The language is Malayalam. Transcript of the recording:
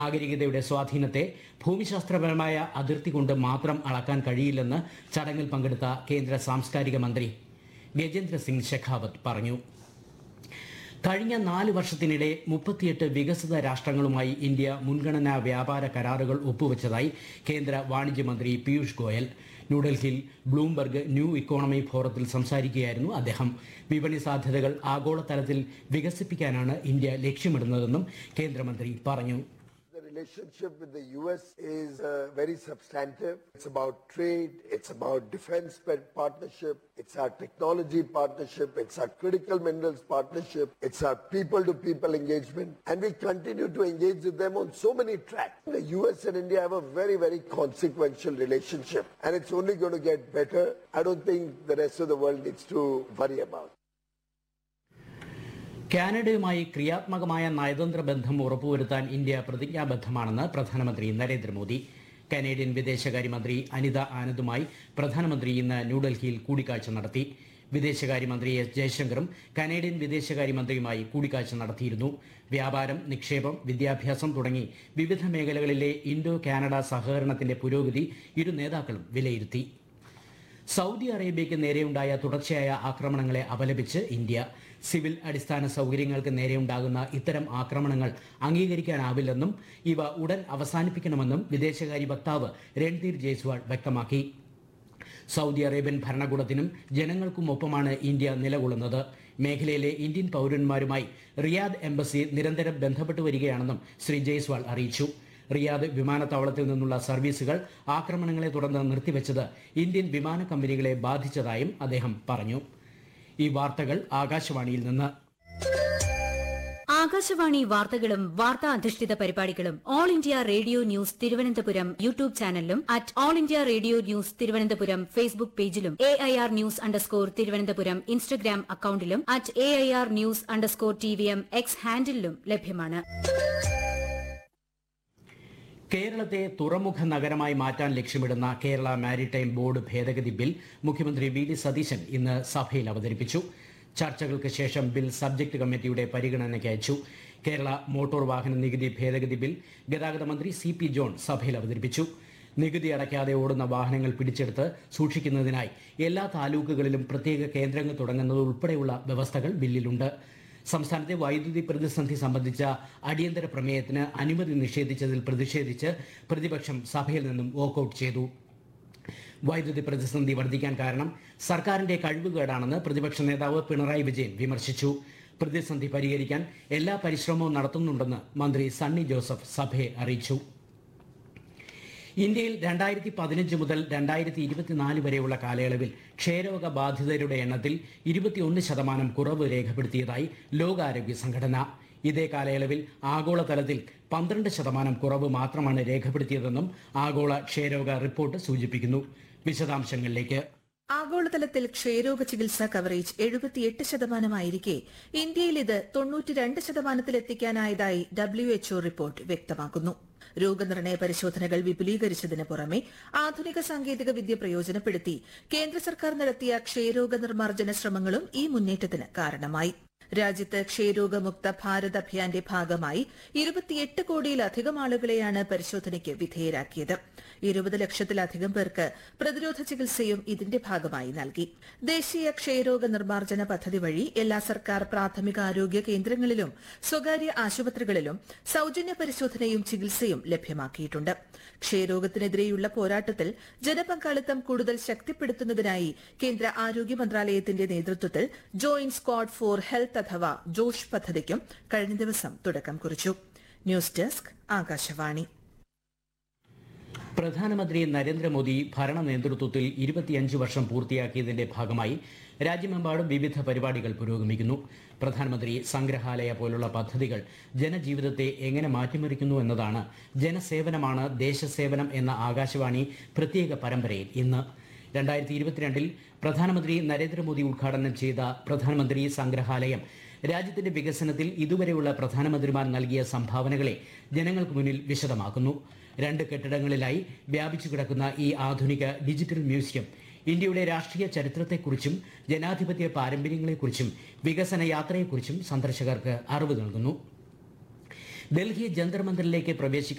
നാഗരികതയുടെ സ്വാധീനത്തെ ഭൂമിശാസ്ത്രപരമായ അതിർത്തി കൊണ്ട് മാത്രം അളക്കാൻ കഴിയില്ലെന്ന് ചടങ്ങിൽ പങ്കെടുത്ത കേന്ദ്ര സാംസ്കാരിക മന്ത്രി ഗജേന്ദ്ര സിംഗ് ഷെഖാവത്ത് പറഞ്ഞു കഴിഞ്ഞ നാല് വർഷത്തിനിടെ മുപ്പത്തിയെട്ട് വികസിത രാഷ്ട്രങ്ങളുമായി ഇന്ത്യ മുൻഗണനാ വ്യാപാര കരാറുകൾ ഒപ്പുവെച്ചതായി കേന്ദ്ര വാണിജ്യ മന്ത്രി പീയൂഷ് ഗോയൽ ന്യൂഡൽഹിയിൽ ബ്ലൂംബർഗ് ന്യൂ ഇക്കോണമി ഫോറത്തിൽ സംസാരിക്കുകയായിരുന്നു അദ്ദേഹം വിപണി സാധ്യതകൾ ആഗോളതലത്തിൽ വികസിപ്പിക്കാനാണ് ഇന്ത്യ ലക്ഷ്യമിടുന്നതെന്നും കേന്ദ്രമന്ത്രി പറഞ്ഞു The relationship with the US is uh, very substantive. It's about trade, it's about defense pa- partnership, it's our technology partnership, it's our critical minerals partnership, it's our people to people engagement, and we continue to engage with them on so many tracks. The US and India have a very, very consequential relationship, and it's only going to get better. I don't think the rest of the world needs to worry about. കാനഡയുമായി ക്രിയാത്മകമായ നയതന്ത്ര ബന്ധം ഉറപ്പുവരുത്താൻ ഇന്ത്യ പ്രതിജ്ഞാബദ്ധമാണെന്ന് പ്രധാനമന്ത്രി നരേന്ദ്രമോദി കനേഡിയൻ വിദേശകാര്യമന്ത്രി അനിത ആനന്ദുമായി പ്രധാനമന്ത്രി ഇന്ന് ന്യൂഡൽഹിയിൽ കൂടിക്കാഴ്ച നടത്തി വിദേശകാര്യമന്ത്രി എസ് ജയശങ്കറും കനേഡിയൻ വിദേശകാര്യമന്ത്രിയുമായി കൂടിക്കാഴ്ച നടത്തിയിരുന്നു വ്യാപാരം നിക്ഷേപം വിദ്യാഭ്യാസം തുടങ്ങി വിവിധ മേഖലകളിലെ ഇൻഡോ കാനഡ സഹകരണത്തിന്റെ പുരോഗതി ഇരു നേതാക്കളും വിലയിരുത്തി സൗദി അറേബ്യയ്ക്ക് നേരെയുണ്ടായ തുടർച്ചയായ ആക്രമണങ്ങളെ അപലപിച്ച് ഇന്ത്യ സിവിൽ അടിസ്ഥാന സൗകര്യങ്ങൾക്ക് നേരെയുണ്ടാകുന്ന ഇത്തരം ആക്രമണങ്ങൾ അംഗീകരിക്കാനാവില്ലെന്നും ഇവ ഉടൻ അവസാനിപ്പിക്കണമെന്നും വിദേശകാര്യ വക്താവ് രൺധീർ ജയ്സ്വാൾ വ്യക്തമാക്കി സൗദി അറേബ്യൻ ഭരണകൂടത്തിനും ജനങ്ങൾക്കുമൊപ്പമാണ് ഇന്ത്യ നിലകൊള്ളുന്നത് മേഖലയിലെ ഇന്ത്യൻ പൗരന്മാരുമായി റിയാദ് എംബസി നിരന്തരം ബന്ധപ്പെട്ടു വരികയാണെന്നും ശ്രീ ജയ്സ്വാൾ അറിയിച്ചു റിയാദ് വിമാനത്താവളത്തിൽ നിന്നുള്ള സർവീസുകൾ ആക്രമണങ്ങളെ തുടർന്ന് നിർത്തിവെച്ചത് ഇന്ത്യൻ വിമാന കമ്പനികളെ ബാധിച്ചതായും അദ്ദേഹം പറഞ്ഞു ഈ വാർത്തകൾ ആകാശവാണിയിൽ നിന്ന് ആകാശവാണി വാർത്തകളും വാർത്താ അധിഷ്ഠിത പരിപാടികളും all India radio news Thiruvananthapuram YouTube ചാനലിലും at all India radio news Thiruvananthapuram Facebook പേജിലും A I R news underscore Thiruvananthapuram Instagram അക്കൌണ്ടിലും at A I R news underscore T V M X ഹാൻഡിലും ലഭ്യമാണ് കേരളത്തെ തുറമുഖ നഗരമായി മാറ്റാൻ ലക്ഷ്യമിടുന്ന കേരള മാരിടൈം ബോർഡ് ഭേദഗതി ബിൽ മുഖ്യമന്ത്രി വി ഡി സതീശൻ ഇന്ന് സഭയിൽ അവതരിപ്പിച്ചു ചർച്ചകൾക്ക് ശേഷം ബിൽ സബ്ജക്ട് കമ്മിറ്റിയുടെ പരിഗണനയ്ക്ക് അയച്ചു കേരള മോട്ടോർ വാഹന നികുതി ഭേദഗതി ബിൽ ഗതാഗത മന്ത്രി സി പി ജോൺ സഭയിൽ അവതരിപ്പിച്ചു നികുതി അടയ്ക്കാതെ ഓടുന്ന വാഹനങ്ങൾ പിടിച്ചെടുത്ത് സൂക്ഷിക്കുന്നതിനായി എല്ലാ താലൂക്കുകളിലും പ്രത്യേക കേന്ദ്രങ്ങൾ തുടങ്ങുന്നത് ഉൾപ്പെടെയുള്ള വ്യവസ്ഥകൾ ബില്ലിലുണ്ട് സംസ്ഥാനത്തെ വൈദ്യുതി പ്രതിസന്ധി സംബന്ധിച്ച അടിയന്തര പ്രമേയത്തിന് അനുമതി നിഷേധിച്ചതിൽ പ്രതിഷേധിച്ച് പ്രതിപക്ഷം സഭയിൽ നിന്നും വോക്കൌട്ട് ചെയ്തു വൈദ്യുതി പ്രതിസന്ധി വർദ്ധിക്കാൻ കാരണം സർക്കാരിന്റെ കഴിവുകേടാണെന്ന് പ്രതിപക്ഷ നേതാവ് പിണറായി വിജയൻ വിമർശിച്ചു പ്രതിസന്ധി പരിഹരിക്കാൻ എല്ലാ പരിശ്രമവും നടത്തുന്നുണ്ടെന്ന് മന്ത്രി സണ്ണി ജോസഫ് സഭയെ അറിയിച്ചു ഇന്ത്യയിൽ രണ്ടായിരത്തി പതിനഞ്ച് മുതൽ രണ്ടായിരത്തി ഇരുപത്തിനാല് വരെയുള്ള കാലയളവിൽ ക്ഷയരോഗ ബാധിതരുടെ എണ്ണത്തിൽ ഇരുപത്തിയൊന്ന് ശതമാനം കുറവ് രേഖപ്പെടുത്തിയതായി ലോകാരോഗ്യ സംഘടന ഇതേ കാലയളവിൽ ആഗോളതലത്തിൽ പന്ത്രണ്ട് ശതമാനം കുറവ് മാത്രമാണ് രേഖപ്പെടുത്തിയതെന്നും ആഗോള ക്ഷയരോഗ റിപ്പോർട്ട് സൂചിപ്പിക്കുന്നു വിശദാംശങ്ങളിലേക്ക് ആഗോളതലത്തിൽ ക്ഷയരോഗ ചികിത്സാ കവറേജ് എഴുപത്തിയെട്ട് ശതമാനമായിരിക്കെ ഇന്ത്യയിൽ ഇത് തൊണ്ണൂറ്റിരണ്ട് ശതമാനത്തിലെത്തിക്കാനായതായി ഡബ്ല്യു എച്ച്ഒ റിപ്പോർട്ട് വ്യക്തമാക്കുന്നു രോഗനിർണയ പരിശോധനകൾ വിപുലീകരിച്ചതിന് പുറമെ ആധുനിക സാങ്കേതിക വിദ്യ പ്രയോജനപ്പെടുത്തി കേന്ദ്ര സർക്കാർ നടത്തിയ ക്ഷയരോഗ നിർമ്മാർജ്ജന ശ്രമങ്ങളും ഈ മുന്നേറ്റത്തിന് കാരണമായി രാജ്യത്ത് ക്ഷയരോഗമുക്ത ഭാരത് അഭിയാന്റെ ഭാഗമായി ഇരുപത്തിയെട്ട് കോടിയിലധികം ആളുകളെയാണ് പരിശോധനയ്ക്ക് വിധേയരാക്കിയത് ഇരുപത് ലക്ഷത്തിലധികം പേർക്ക് പ്രതിരോധ ചികിത്സയും ഇതിന്റെ ഭാഗമായി നൽകി ദേശീയ ക്ഷയരോഗ നിർമ്മാർജ്ജന പദ്ധതി വഴി എല്ലാ സർക്കാർ പ്രാഥമിക ആരോഗ്യ കേന്ദ്രങ്ങളിലും സ്വകാര്യ ആശുപത്രികളിലും സൌജന്യ പരിശോധനയും ചികിത്സയും ലഭ്യമാക്കിയിട്ടുണ്ട് ക്ഷയരോഗത്തിനെതിരെയുള്ള പോരാട്ടത്തിൽ ജനപങ്കാളിത്തം കൂടുതൽ ശക്തിപ്പെടുത്തുന്നതിനായി കേന്ദ്ര ആരോഗ്യ മന്ത്രാലയത്തിന്റെ നേതൃത്വത്തിൽ ജോയിന്റ് സ്ക്വാഡ് ഫോർ ഹെൽത്ത് അഥവാ ജോഷ് പദ്ധതിക്കും കഴിഞ്ഞ ദിവസം തുടക്കം കുറിച്ചു ന്യൂസ് ഡെസ്ക് ആകാശവാണി പ്രധാനമന്ത്രി നരേന്ദ്രമോദി ഭരണ നേതൃത്വത്തിൽ ഇരുപത്തിയഞ്ച് വർഷം പൂർത്തിയാക്കിയതിന്റെ ഭാഗമായി രാജ്യമെമ്പാടും വിവിധ പരിപാടികൾ പുരോഗമിക്കുന്നു പ്രധാനമന്ത്രി സംഗ്രഹാലയ പോലുള്ള പദ്ധതികൾ ജനജീവിതത്തെ എങ്ങനെ മാറ്റിമറിക്കുന്നു എന്നതാണ് ജനസേവനമാണ് ദേശസേവനം എന്ന ആകാശവാണി പ്രത്യേക പരമ്പരയിൽ ഇന്ന് രണ്ടായിരത്തി ഇരുപത്തിരണ്ടിൽ പ്രധാനമന്ത്രി നരേന്ദ്രമോദി ഉദ്ഘാടനം ചെയ്ത പ്രധാനമന്ത്രി സംഗ്രഹാലയം രാജ്യത്തിന്റെ വികസനത്തിൽ ഇതുവരെയുള്ള പ്രധാനമന്ത്രിമാർ നൽകിയ സംഭാവനകളെ ജനങ്ങൾക്ക് മുന്നിൽ വിശദമാക്കുന്നു രണ്ട് കെട്ടിടങ്ങളിലായി വ്യാപിച്ചു കിടക്കുന്ന ഈ ആധുനിക ഡിജിറ്റൽ മ്യൂസിയം ഇന്ത്യയുടെ രാഷ്ട്രീയ ചരിത്രത്തെക്കുറിച്ചും ജനാധിപത്യ പാരമ്പര്യങ്ങളെക്കുറിച്ചും വികസന യാത്രയെക്കുറിച്ചും സന്ദർശകർക്ക് അറിവ് നൽകുന്നു ഡൽഹി ജന്തർ മന്ദിറിലേക്ക് പ്രവേശിക്കാൻ